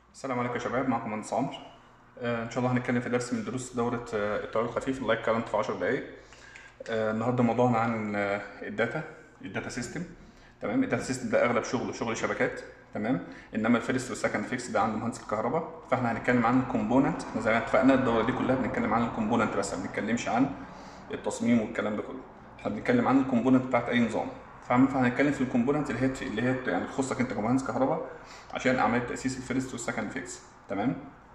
السلام عليكم يا شباب معكم مهندس عمرو آه، ان شاء الله هنتكلم في درس من دروس دوره آه، التيار الخفيف اللايك كارنت في 10 دقائق آه، النهارده موضوعنا عن آه، الداتا الداتا سيستم تمام الداتا سيستم ده اغلب شغله شغل شبكات تمام انما الفيرست والسكند فيكس ده عند مهندس الكهرباء فاحنا هنتكلم عن الكومبوننت احنا زي ما اتفقنا الدوره دي كلها بنتكلم عن الكومبوننت بس ما بنتكلمش عن التصميم والكلام ده كله احنا بنتكلم عن الكومبوننت بتاعت اي نظام فاهم فهنتكلم في الكومبوننت اللي هي اللي هي يعني تخصك انت كمهندس كهرباء عشان عمليه تاسيس الفيرست والسكند فيكس تمام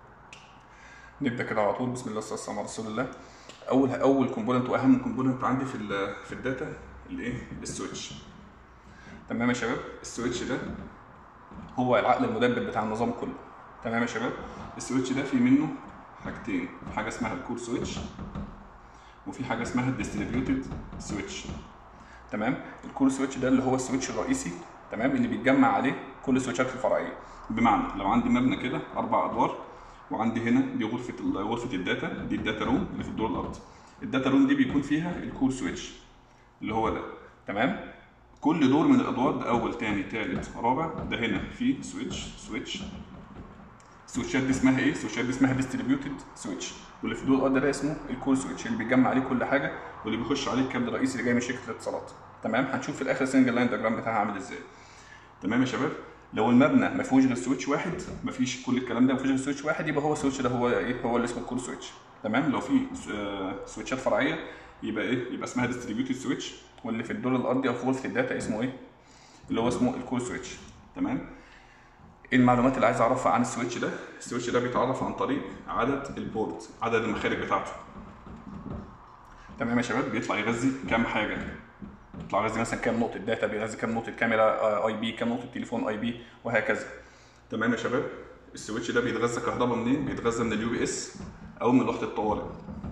نبدا كده على طول بسم الله والصلاه على رسول الله اول اول كومبوننت واهم كومبوننت عندي في ال في الداتا الايه السويتش تمام يا شباب السويتش ده هو العقل المدبر بتاع النظام كله تمام يا شباب السويتش ده في منه حاجتين حاجه اسمها الكور سويتش وفي حاجه اسمها الديستريبيوتد سويتش تمام الكور سويتش ده اللي هو السويتش الرئيسي تمام اللي بيتجمع عليه كل السويتشات الفرعيه بمعنى لو عندي مبنى كده اربع ادوار وعندي هنا دي غرفه ال- غرفه الداتا دي الداتا روم اللي في الدور الارضي الداتا روم دي بيكون فيها الكور سويتش اللي هو ده تمام كل دور من الادوار ده اول تاني تالت رابع ده هنا في سويتش سويتش السويتشات دي اسمها ايه؟ السويتشات دي اسمها ديستريبيوتد سويتش واللي في الدور الارضي ده اسمه الكور سويتش اللي بيجمع عليه كل حاجه واللي بيخش عليه الكابل الرئيسي اللي جاي من شركه الاتصالات تمام هنشوف في الاخر سنجل لاين دياجرام بتاعها عامل ازاي تمام يا شباب لو المبنى ما فيهوش غير سويتش واحد ما فيش كل الكلام ده ما فيهوش غير سويتش واحد يبقى هو السويتش ده هو ايه هو اللي اسمه الكور سويتش تمام لو في آه، سويتشات فرعيه يبقى ايه يبقى اسمها ديستريبيوتد سويتش واللي في الدور الارضي او في غرفه الداتا اسمه ايه اللي هو اسمه الكور سويتش تمام ايه المعلومات اللي عايز اعرفها عن السويتش ده السويتش ده بيتعرف عن طريق عدد البورت عدد المخارج بتاعته تمام يا شباب بيطلع يغذي كام حاجه يطلع يغذي مثلا كام نقطه داتا بيغذي كام نقطه كاميرا اي بي كام نقطه تليفون اي بي وهكذا تمام يا شباب السويتش ده بيتغذى كهرباء منين بيتغذى من اليو بي اس او من لوحه الطوارئ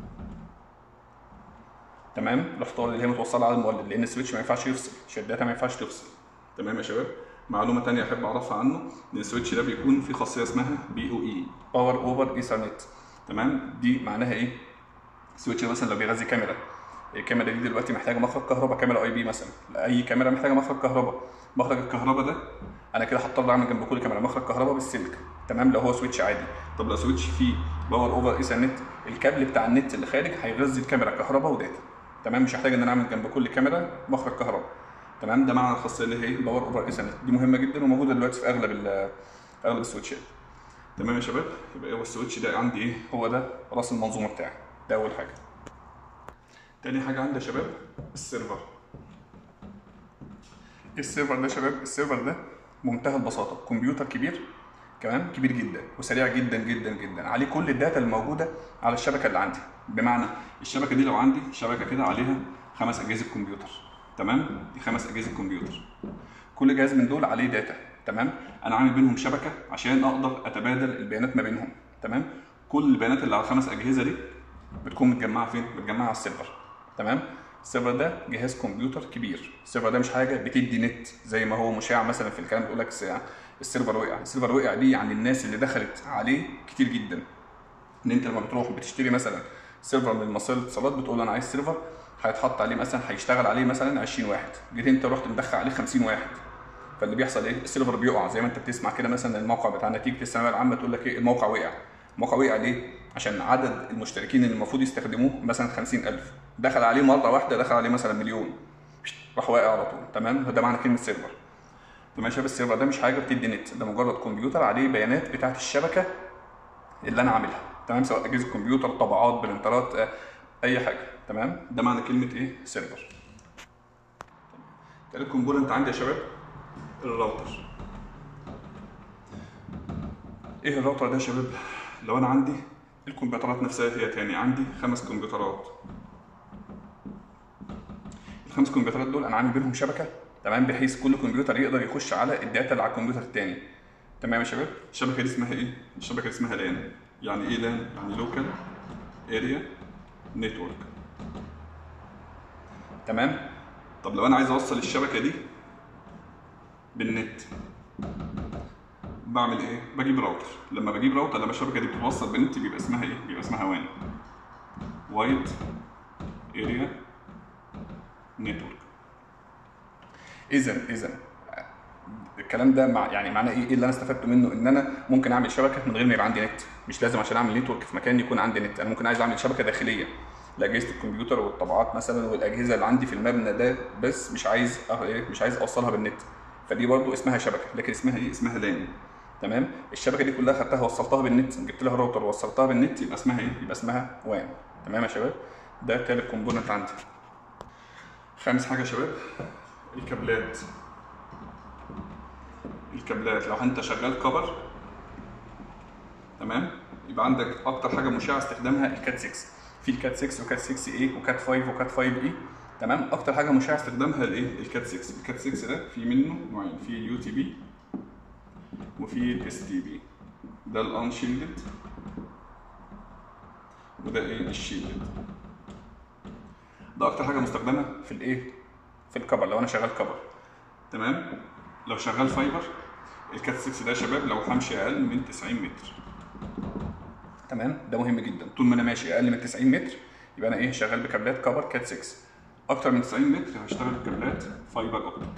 تمام لوحه الطوارئ اللي هي متوصله على المولد لان السويتش ما ينفعش يفصل عشان الداتا ما ينفعش تفصل تمام يا شباب معلومه تانية احب اعرفها عنه ان السويتش ده بيكون فيه خاصيه اسمها بي او اي باور اوفر ايثرنت تمام دي معناها ايه السويتش ده مثلا لو بيغذي كاميرا الكاميرا دي دلوقتي محتاجه مخرج كهرباء كاميرا اي بي مثلا اي كاميرا محتاجه مخرج كهرباء مخرج الكهرباء ده انا كده هضطر اعمل جنب كل كاميرا مخرج كهرباء بالسلك تمام لو هو سويتش عادي طب لو سويتش فيه باور اوفر ايثرنت الكابل بتاع النت اللي خارج هيغذي الكاميرا كهرباء وداتا تمام مش هحتاج ان انا اعمل جنب كل كاميرا مخرج كهرباء تمام ده معنى الخاصيه اللي هي باور اوفر ايثرنت دي مهمه جدا وموجوده دلوقتي في اغلب ال- في اغلب السويتشات تمام يا شباب يبقى هو السويتش ده عندي ايه هو ده راس المنظومه بتاعي ده اول حاجه تاني حاجه عندي يا شباب السيرفر ايه السيرفر ده يا شباب السيرفر ده منتهى البساطه كمبيوتر كبير كمان كبير جدا وسريع جدا جدا جدا عليه كل الداتا الموجوده على الشبكه اللي عندي بمعنى الشبكه دي لو عندي شبكه كده عليها خمس اجهزه كمبيوتر تمام دي خمس اجهزه كمبيوتر كل جهاز من دول عليه داتا تمام انا عامل بينهم شبكه عشان اقدر اتبادل البيانات ما بينهم تمام كل البيانات اللي على الخمس اجهزه دي بتكون متجمعه فين متجمعه على السيرفر تمام السيرفر ده جهاز كمبيوتر كبير السيرفر ده مش حاجه بتدي نت زي ما هو مشاع مثلا في الكلام بيقول لك س- السيرفر وقع السيرفر وقع دي يعني الناس اللي دخلت عليه كتير جدا ان انت لما بتروح بتشتري مثلا سيرفر من مصادر الاتصالات بتقول له انا عايز سيرفر هيتحط عليه مثلا هيشتغل عليه مثلا 20 واحد جيت انت رحت مدخل عليه 50 واحد فاللي بيحصل ايه السيرفر بيقع زي ما انت بتسمع كده مثلا الموقع بتاع نتيجه الثانويه العامه تقول لك ايه الموقع وقع الموقع وقع ليه عشان عدد المشتركين اللي المفروض يستخدموه مثلا 50000 دخل عليه مره واحده دخل عليه مثلا مليون راح واقع على طول تمام ده معنى كلمه سيرفر تمام يا شباب السيرفر ده مش حاجه بتدي نت ده مجرد كمبيوتر عليه بيانات بتاعت الشبكه اللي انا عاملها تمام سواء اجهزه كمبيوتر طبعات برنترات آه، اي حاجه تمام ده معنى كلمه ايه سيرفر تالت كومبوننت عندي يا شباب الراوتر ايه الراوتر ده يا شباب لو انا عندي الكمبيوترات نفسها هي تاني عندي خمس كمبيوترات الخمس كمبيوترات دول انا عامل بينهم شبكه تمام بحيث كل كمبيوتر يقدر يخش على الداتا اللي على الكمبيوتر التاني تمام يا شباب الشبكه دي اسمها ايه الشبكه دي اسمها لان يعني ايه لان يعني لوكال اريا نتورك تمام طب لو انا عايز اوصل الشبكه دي بالنت بعمل ايه بجيب راوتر لما بجيب راوتر لما الشبكه دي بتتوصل بالنت بيبقى اسمها ايه بيبقى اسمها وان وايد اريا نتورك اذا اذا الكلام ده مع يعني معناه ايه؟ ايه اللي انا استفدته منه؟ ان انا ممكن اعمل شبكه من غير ما يبقى عندي نت، مش لازم عشان اعمل نتورك في مكان يكون عندي نت، انا ممكن عايز اعمل شبكه داخليه لاجهزه الكمبيوتر والطبعات مثلا والاجهزه اللي عندي في المبنى ده بس مش عايز أه ايه مش عايز اوصلها بالنت فدي برضو اسمها شبكه لكن اسمها ايه؟ اسمها لان تمام؟ الشبكه دي كلها خدتها وصلتها بالنت جبت لها راوتر ووصلتها بالنت يبقى اسمها ايه؟ يبقى اسمها وان تمام يا شباب؟ ده تالت كومبوننت عندي. خامس حاجه يا شباب الكابلات الكابلات لو انت شغال كبر تمام يبقى عندك اكتر حاجه مشاع استخدامها الكات 6 في الكات 6 وكات 6 اي وكات 5 وكات 5 اي تمام اكتر حاجه مشاع استخدامها الايه الكات 6 الكات 6 ده في منه نوعين في اليو تي بي وفي الاس تي بي ده الانشيلدد وده ايه الشيلدد ده اكتر حاجه مستخدمه في الايه في الكبر لو انا شغال كبر تمام لو شغال فايبر الكات 6 ده يا شباب لو همشي اقل من 90 متر تمام ده مهم جدا طول ما انا ماشي اقل من 90 متر يبقى انا ايه شغال بكابلات كبر كات 6 اكتر من 90 متر هشتغل بكابلات فايبر اوبتيك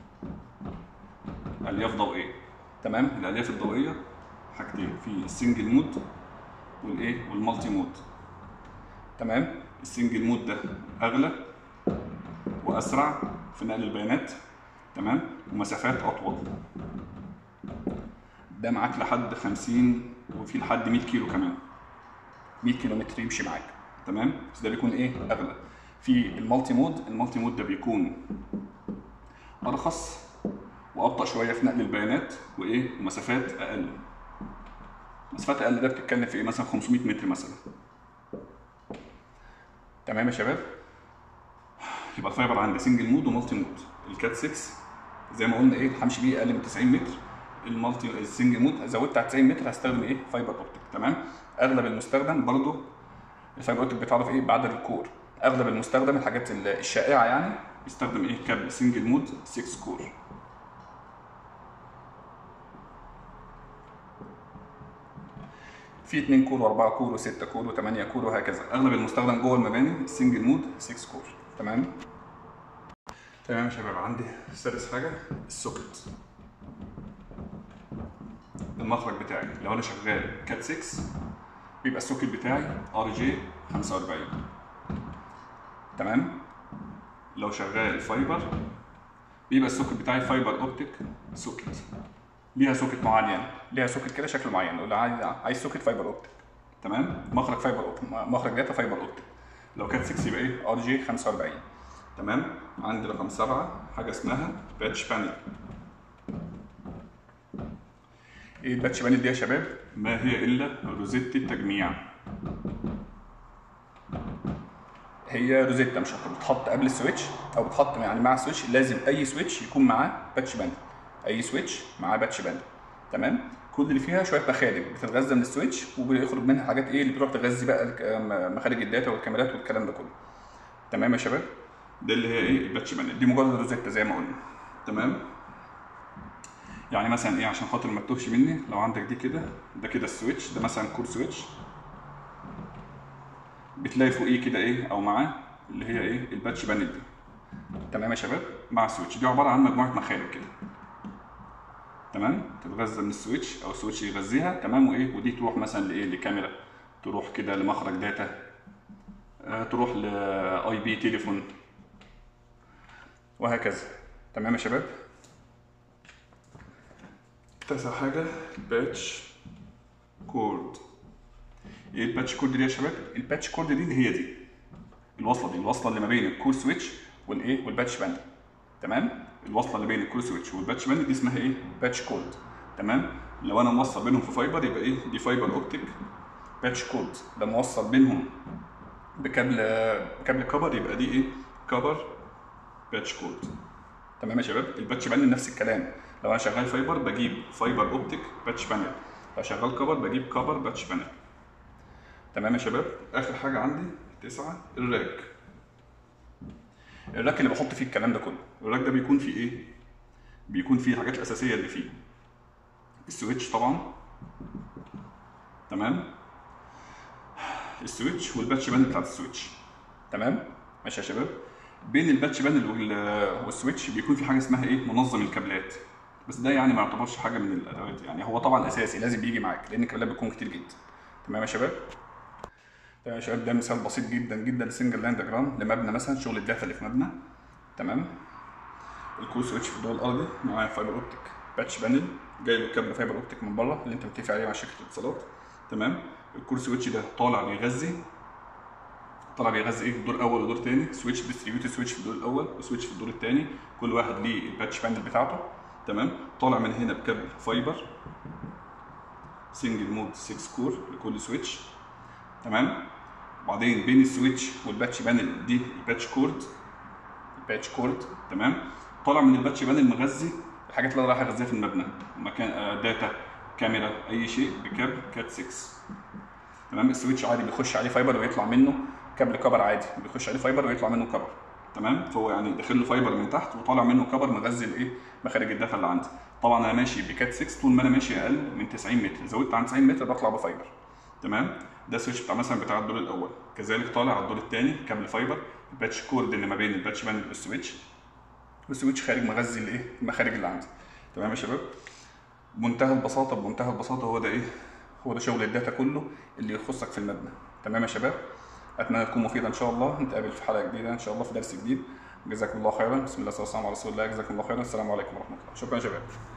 الياف ضوئيه تمام الالياف الضوئيه حاجتين في السنجل مود والايه والمالتي مود تمام السنجل مود ده اغلى واسرع في نقل البيانات تمام ومسافات اطول ده معاك لحد 50 وفي لحد 100 كيلو كمان 100 كيلو متر يمشي معاك تمام بس ده بيكون ايه اغلى في المالتي مود المالتي مود ده بيكون ارخص وابطا شويه في نقل البيانات وايه ومسافات اقل مسافات اقل ده بتتكلم في ايه مثلا 500 متر مثلا تمام يا شباب يبقى الفايبر عندي سنجل مود ومالتي مود الكات 6 زي ما قلنا ايه همشي بيه اقل من 90 متر المالتي السنجل مود زودت على 90 متر هستخدم ايه فايبر اوبتيك تمام اغلب المستخدم برضو الفايبر اوبتيك بيتعرف ايه بعدد الكور اغلب المستخدم الحاجات الشائعه يعني بيستخدم ايه كابل سنجل مود 6 كور في 2 كور و4 كور و6 كور و8 كور وهكذا اغلب المستخدم جوه المباني السنجل مود 6 كور تمام تمام يا شباب عندي سادس حاجه السوكت المخرج بتاعي لو انا شغال كات 6 بيبقى السوكت بتاعي ار جي 45 تمام لو شغال فايبر بيبقى السوكت بتاعي فايبر اوبتيك سوكت ليها سوكت معين ليها سوكت كده شكل معين نقول عايز عايز سوكت فايبر اوبتيك تمام مخرج فايبر اوبتيك مخرج داتا فايبر اوبتيك لو كانت 6 يبقى ايه ار جي 45 تمام عندي رقم سبعة حاجة اسمها باتش بانل ايه الباتش بانل دي يا شباب؟ ما هي الا روزيت التجميع هي روزيتا مش بتتحط قبل السويتش او بتحط يعني مع السويتش لازم اي سويتش يكون معاه باتش بانل اي سويتش معاه باتش بانل تمام كل اللي فيها شويه مخارج بتتغذى من السويتش وبيخرج منها حاجات ايه اللي بتروح تغذي بقى مخارج الداتا والكاميرات والكلام ده كله تمام يا شباب ده اللي هي ايه الباتش بانل دي مجرد روزيتا زي ما قلنا تمام يعني مثلا ايه عشان خاطر ما تتوهش مني لو عندك دي كده ده كده السويتش ده مثلا كور سويتش بتلاقي فوقيه كده ايه او معاه اللي هي ايه الباتش بانل دي تمام يا شباب مع السويتش دي عباره عن مجموعه مخارج كده تمام تتغذى من السويتش او السويتش يغذيها تمام وايه ودي تروح مثلا لايه لكاميرا تروح كده لمخرج داتا آه تروح لاي بي تليفون وهكذا تمام يا شباب تاسع حاجه باتش كورد ايه الباتش كورد دي يا شباب الباتش كورد دي اللي هي دي الوصله دي الوصله اللي ما بين الكور سويتش والايه والباتش باند تمام الوصله اللي بين الكور سويتش والباتش باند دي اسمها ايه باتش كورد تمام لو انا موصل بينهم في فايبر يبقى ايه دي فايبر اوبتيك باتش كورد ده موصل بينهم بكابل بكابل كبر يبقى دي ايه كبر باتش كورد تمام يا شباب الباتش باند نفس الكلام لو انا شغال فايبر بجيب فايبر اوبتيك باتش بانل لو شغال كبر بجيب كبر باتش بانل تمام يا شباب اخر حاجه عندي تسعة الراك الراك اللي بحط فيه الكلام ده كله الراك ده بيكون فيه ايه بيكون فيه الحاجات الاساسيه اللي فيه السويتش طبعا تمام السويتش والباتش باند بتاعت السويتش تمام ماشي يا شباب بين الباتش بانل والسويتش بيكون في حاجه اسمها ايه منظم الكابلات بس ده يعني ما يعتبرش حاجه من الادوات يعني هو طبعا اساسي لازم بيجي معاك لان الكابلات بتكون كتير جدا تمام يا شباب تمام يا شباب ده مثال بسيط جدا جدا لسنجل لاين ديجرام لمبنى مثلا شغل الداتا اللي في مبنى تمام الكول سويتش في الدور الارضي معاه فايبر اوبتيك باتش بانل جاي له كابل فايبر اوبتيك من بره اللي انت متفق عليه مع شركه الاتصالات تمام الكول سويتش ده طالع بيغذي طالع بيغذي ايه دور اول ودور تاني سويتش ديستريبيوتد سويتش في الدور الاول وسويتش في الدور الثاني كل واحد ليه الباتش بانل بتاعته تمام طالع من هنا بكابل فايبر سنجل مود 6 كور لكل سويتش تمام وبعدين بين السويتش والباتش بانل دي الباتش كورد الباتش كورد تمام طالع من الباتش بانل مغذي الحاجات اللي انا رايح اغذيها في المبنى مكان آه داتا كاميرا اي شيء بكابل كات 6 تمام السويتش عادي بيخش عليه فايبر ويطلع منه كابل كبر عادي بيخش عليه فايبر ويطلع منه كبر تمام فهو يعني داخل له فايبر من تحت وطالع منه كبر مغذي الايه مخارج الداتا اللي عندي طبعا انا ماشي بكات 6 طول ما انا ماشي اقل من 90 متر زودت عن 90 متر بطلع بفايبر تمام ده السويتش بتاع مثلا بتاع الدور الاول كذلك طالع على الدور الثاني كابل فايبر الباتش كورد اللي ما بين الباتش بانل والسويتش والسويتش خارج مغذي الايه المخارج اللي عندي تمام يا شباب بمنتهى البساطه بمنتهى البساطه هو ده ايه هو ده شغل الداتا كله اللي يخصك في المبنى تمام يا شباب اتمنى تكون مفيده ان شاء الله نتقابل في حلقه جديده ان شاء الله في درس جديد جزاكم الله خيرا بسم الله والسلام على رسول الله جزاكم الله خيرا السلام عليكم ورحمه الله شكرا يا شباب